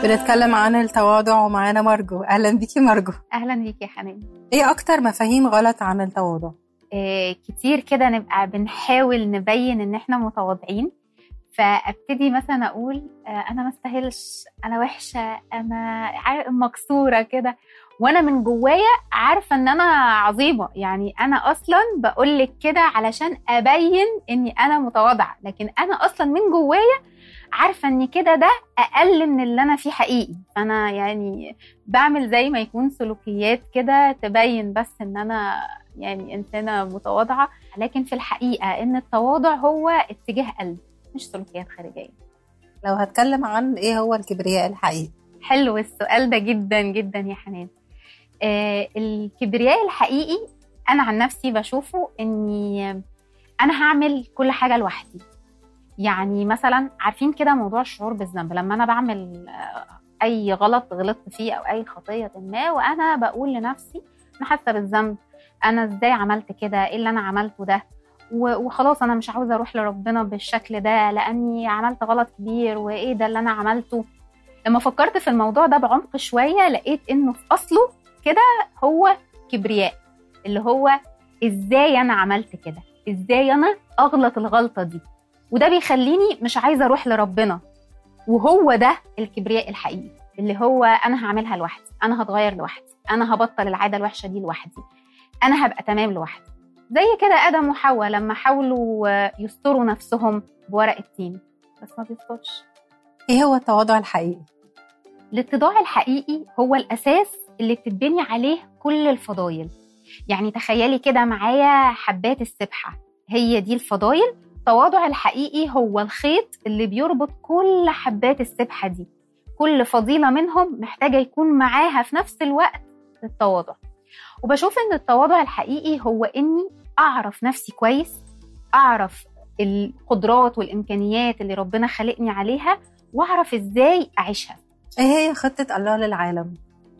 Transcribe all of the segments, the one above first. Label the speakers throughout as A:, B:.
A: بنتكلم عن التواضع ومعانا مرجو اهلا بيكي مرجو
B: اهلا بيكي يا حنان
A: ايه اكتر مفاهيم غلط عن التواضع
B: إيه كتير كده نبقى بنحاول نبين ان احنا متواضعين فابتدي مثلا اقول آه انا ما استاهلش انا وحشه انا عار- مكسوره كده وانا من جوايا عارفه ان انا عظيمه يعني انا اصلا بقول لك كده علشان ابين اني انا متواضعه لكن انا اصلا من جوايا عارفه ان كده ده اقل من اللي انا فيه حقيقي فانا يعني بعمل زي ما يكون سلوكيات كده تبين بس ان انا يعني انسانه متواضعه لكن في الحقيقه ان التواضع هو اتجاه قلب مش سلوكيات خارجيه
A: لو هتكلم عن ايه هو الكبرياء الحقيقي
B: حلو السؤال ده جدا جدا يا حنان آه الكبرياء الحقيقي انا عن نفسي بشوفه اني انا هعمل كل حاجه لوحدي يعني مثلا عارفين كده موضوع الشعور بالذنب لما انا بعمل آه، اي غلط غلطت فيه او اي خطيه ما وانا بقول لنفسي انا حاسه بالذنب انا ازاي عملت كده ايه اللي انا عملته ده و- وخلاص انا مش عاوزه اروح لربنا بالشكل ده لاني عملت غلط كبير وايه ده اللي انا عملته لما فكرت في الموضوع ده بعمق شويه لقيت انه في اصله كده هو كبرياء اللي هو ازاي انا عملت كده ازاي انا اغلط الغلطه دي وده بيخليني مش عايزه اروح لربنا وهو ده الكبرياء الحقيقي اللي هو انا هعملها لوحدي انا هتغير لوحدي انا هبطل العاده الوحشه دي لوحدي انا هبقى تمام لوحدي زي كده ادم وحواء لما حاولوا آه، يستروا نفسهم بورق التين بس ما بيسترش
A: ايه هو التواضع الحقيقي
B: الاتضاع الحقيقي هو الأساس اللي بتتبني عليه كل الفضايل يعني تخيلي كده معايا حبات السبحة هي دي الفضايل التواضع الحقيقي هو الخيط اللي بيربط كل حبات السبحة دي كل فضيلة منهم محتاجة يكون معاها في نفس الوقت التواضع وبشوف ان التواضع الحقيقي هو اني اعرف نفسي كويس اعرف القدرات والامكانيات اللي ربنا خلقني عليها واعرف ازاي اعيشها
A: ايه هي خطة الله للعالم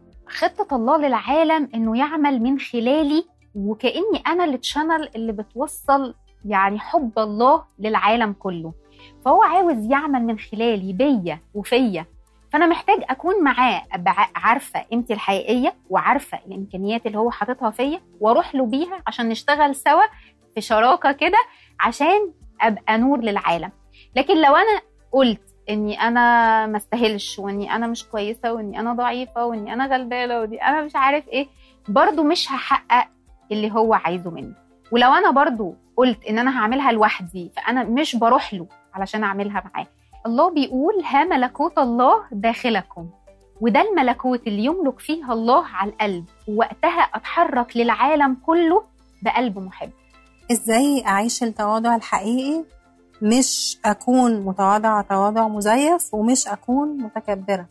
B: خطة الله للعالم إنه يعمل من خلالي وكأني أنا التشانل اللي بتوصل يعني حب الله للعالم كله فهو عاوز يعمل من خلالي بيا وفيا فأنا محتاج أكون معاه أبقى عارفة قيمتي الحقيقية وعارفة الإمكانيات اللي هو حاططها فيا وأروح له بيها عشان نشتغل سوا في شراكة كده عشان أبقى نور للعالم لكن لو أنا قلت اني انا ما استاهلش واني انا مش كويسه واني انا ضعيفه واني انا غلبانه واني انا مش عارف ايه برضو مش هحقق اللي هو عايزه مني ولو انا برضو قلت ان انا هعملها لوحدي فانا مش بروح له علشان اعملها معاه الله بيقول ها ملكوت الله داخلكم وده الملكوت اللي يملك فيها الله على القلب ووقتها اتحرك للعالم كله بقلب محب
A: ازاي اعيش التواضع الحقيقي مش اكون متواضعة تواضع مزيف ومش اكون متكبرة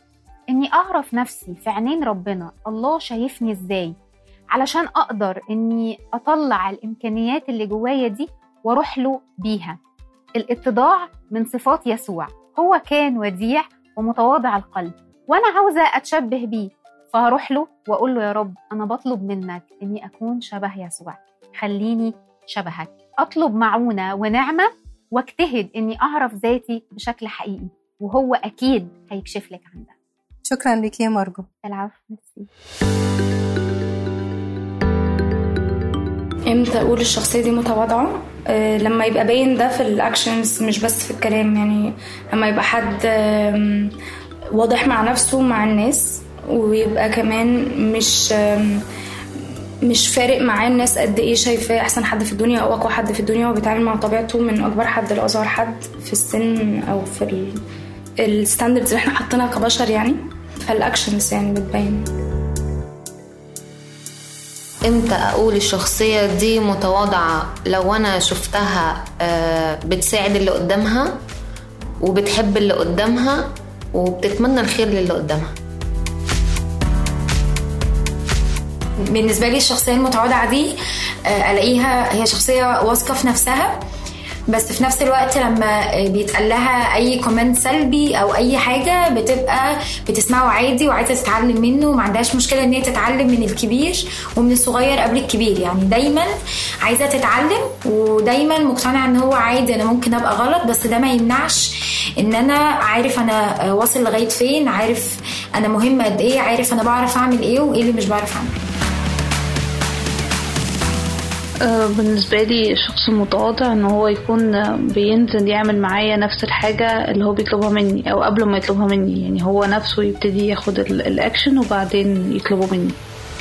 B: اني اعرف نفسي في عينين ربنا الله شايفني ازاي علشان اقدر اني اطلع الامكانيات اللي جوايا دي واروح له بيها الاتضاع من صفات يسوع هو كان وديع ومتواضع القلب وانا عاوزه اتشبه بيه فهروح له واقول له يا رب انا بطلب منك اني اكون شبه يسوع خليني شبهك اطلب معونه ونعمه واجتهد اني اعرف ذاتي بشكل حقيقي وهو اكيد هيكشف لك عن ده
A: شكرا لك يا مرجو
B: العفو ميرسي
C: امتى اقول الشخصيه دي متواضعه أه لما يبقى باين ده في الاكشنز مش بس في الكلام يعني لما يبقى حد آم، واضح مع نفسه مع الناس ويبقى كمان مش آم، مش فارق معاه الناس قد ايه شايفاه احسن حد في الدنيا او اقوى حد في الدنيا وبيتعامل مع طبيعته من اكبر حد لاصغر حد في السن او في ال- الستاندردز اللي احنا حاطينها كبشر يعني فالاكشنز يعني بتبين
D: امتى اقول الشخصية دي متواضعة لو انا شفتها آه، بتساعد اللي قدامها وبتحب اللي قدامها وبتتمنى الخير للي قدامها
E: بالنسبه لي الشخصيه المتواضعه دي آه، الاقيها هي شخصيه واثقه في نفسها بس في نفس الوقت لما بيتقال لها اي كومنت سلبي او اي حاجه بتبقى بتسمعه عادي وعايزه تتعلم منه وما عندهاش مشكله ان هي تتعلم من الكبير ومن الصغير قبل الكبير يعني دايما عايزه تتعلم ودايما مقتنعه ان هو عادي انا ممكن ابقى غلط بس ده ما يمنعش ان انا عارف انا واصل لغايه فين عارف انا مهمه قد ايه عارف انا بعرف اعمل ايه وايه اللي مش بعرف اعمله
F: آه، بالنسبة لي الشخص المتواضع ان هو يكون بينزل يعمل معايا نفس الحاجة اللي هو بيطلبها مني او قبل ما يطلبها مني يعني هو نفسه يبتدي ياخد ال- الاكشن وبعدين يطلبه مني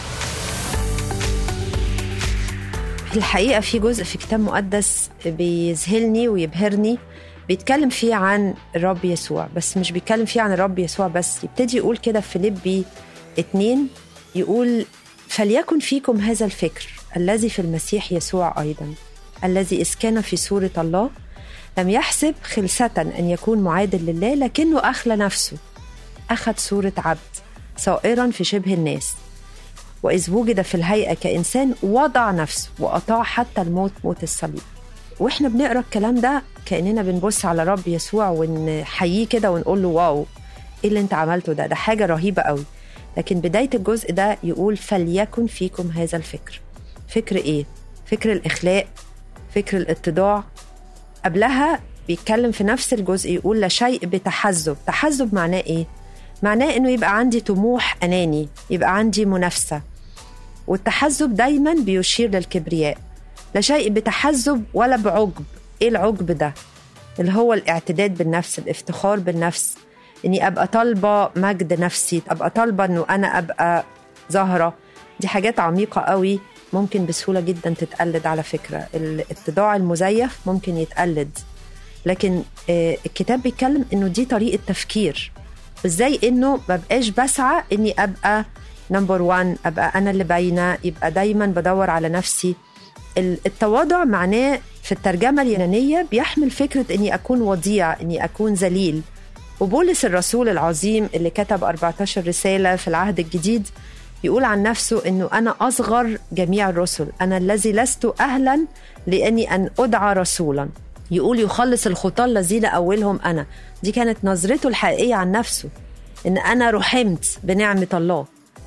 G: في الحقيقة في جزء في كتاب مقدس بيذهلني ويبهرني بيتكلم فيه عن الرب يسوع بس مش بيتكلم فيه عن الرب يسوع بس يبتدي يقول كده في فيليبي اتنين يقول فليكن فيكم هذا الفكر الذي في المسيح يسوع أيضا الذي إذ كان في صورة الله لم يحسب خلسة أن يكون معادل لله لكنه أخلى نفسه أخذ صورة عبد صائرا في شبه الناس وإذ وجد في الهيئة كإنسان وضع نفسه وأطاع حتى الموت موت الصليب وإحنا بنقرأ الكلام ده كأننا بنبص على رب يسوع ونحييه كده ونقول له واو إيه اللي أنت عملته ده ده حاجة رهيبة قوي لكن بداية الجزء ده يقول فليكن فيكم هذا الفكر فكر إيه؟ فكر الإخلاء فكر الاتضاع قبلها بيتكلم في نفس الجزء يقول لا شيء بتحزب تحزب معناه إيه؟ معناه إنه يبقى عندي طموح أناني يبقى عندي منافسة والتحزب دايما بيشير للكبرياء لا شيء بتحزب ولا بعجب ايه العجب ده اللي هو الاعتداد بالنفس الافتخار بالنفس اني ابقى طالبه مجد نفسي ابقى طالبه انه انا ابقى ظاهره دي حاجات عميقه قوي ممكن بسهوله جدا تتقلد على فكره الاتضاع المزيف ممكن يتقلد لكن آه، الكتاب بيتكلم انه دي طريقه تفكير ازاي انه ما بقاش بسعى اني ابقى نمبر 1 ابقى انا اللي باينه يبقى دايما بدور على نفسي ال- التواضع معناه في الترجمه اليونانيه بيحمل فكره اني اكون وضيع اني اكون ذليل وبولس الرسول العظيم اللي كتب 14 رساله في العهد الجديد يقول عن نفسه انه انا اصغر جميع الرسل انا الذي لست اهلا لاني ان ادعى رسولا يقول يخلص الخطاه الذين اولهم انا دي كانت نظرته الحقيقيه عن نفسه ان انا رحمت بنعمه الله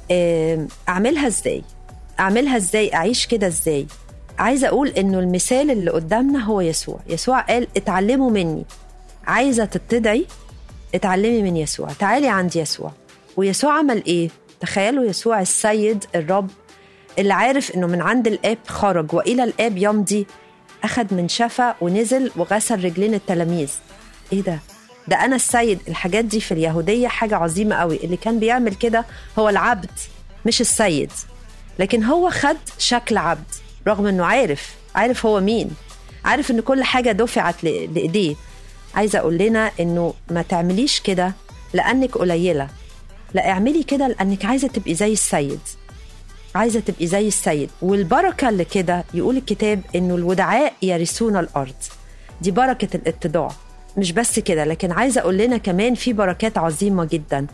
G: آم، اعملها ازاي اعملها ازاي اعيش كده ازاي عايزه اقول انه المثال اللي قدامنا هو يسوع يسوع قال اتعلموا مني عايزه تتدعي اتعلمي من يسوع تعالي عند يسوع ويسوع عمل ايه تخيلوا يسوع السيد الرب اللي عارف انه من عند الاب خرج والى الاب يمضي اخد من شفا ونزل وغسل رجلين التلاميذ ايه ده ده انا السيد الحاجات دي في اليهوديه حاجه عظيمه قوي اللي كان بيعمل كده هو العبد مش السيد لكن هو خد شكل عبد رغم انه عارف عارف هو مين عارف ان كل حاجه دفعت ل- لايديه عايزه اقول لنا انه ما تعمليش كده لانك قليله لا اعملي كده لانك عايزه تبقي زي السيد عايزه تبقي زي السيد والبركه اللي كده يقول الكتاب انه الودعاء يرثون الارض دي بركه الاتضاع مش بس كده لكن عايزه اقول لنا كمان في بركات عظيمه جدا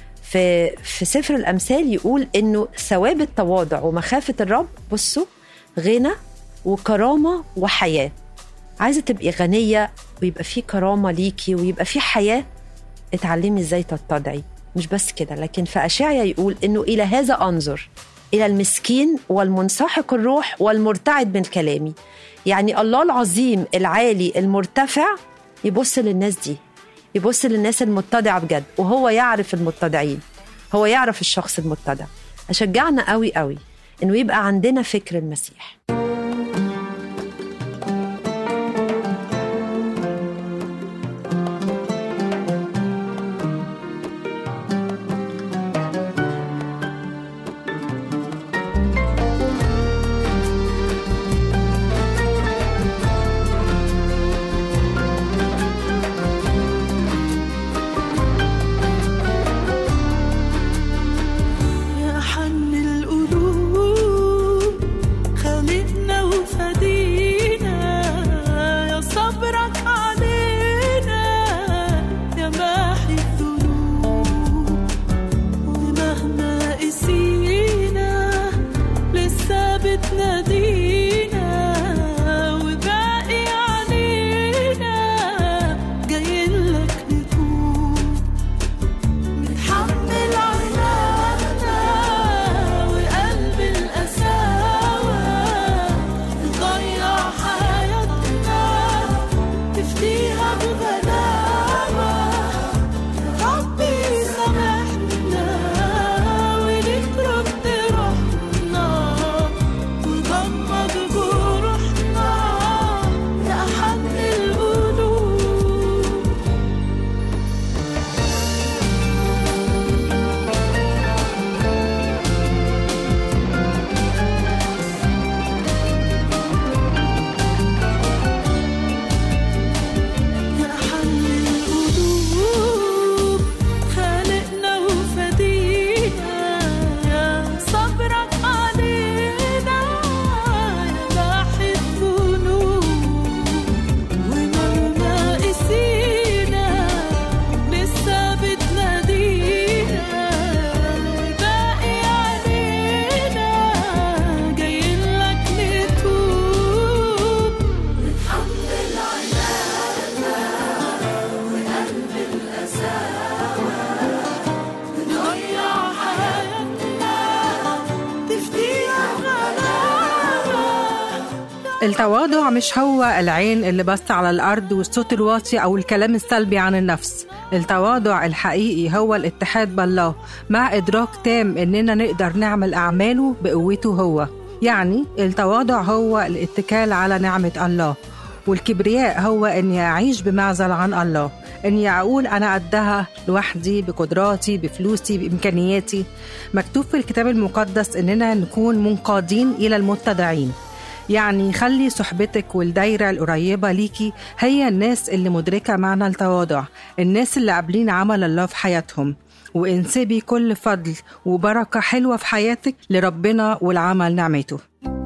G: في في سفر الامثال يقول انه ثواب التواضع ومخافه الرب بصوا غنى وكرامه وحياه عايزه تبقي غنيه ويبقى في كرامه ليكي ويبقى في حياه اتعلمي ازاي تتضعي مش بس كده لكن في اشعيا يقول انه الى هذا انظر الى المسكين والمنسحق الروح والمرتعد من كلامي يعني الله العظيم العالي المرتفع يبص للناس دي يبص للناس المتضعه بجد وهو يعرف المتضعين هو يعرف الشخص المتضع اشجعنا قوي قوي انه يبقى عندنا فكر المسيح
H: يا حن القلوب خلقنا التواضع مش هو العين اللي بص على الأرض والصوت الواطي أو الكلام السلبي عن النفس التواضع الحقيقي هو الاتحاد بالله مع إدراك تام إننا نقدر نعمل أعماله بقوته هو يعني التواضع هو الاتكال على نعمة الله والكبرياء هو اني اعيش بمعزل عن الله اني اقول انا قدها لوحدي بقدراتي بفلوسي بامكانياتي مكتوب في الكتاب المقدس اننا نكون منقادين الى المتضعين يعني خلي صحبتك والدايرة القريبة ليكي هي الناس اللي مدركة معنى التواضع الناس اللي قابلين عمل الله في حياتهم وانسبي كل فضل وبركة حلوة في حياتك لربنا والعمل نعمته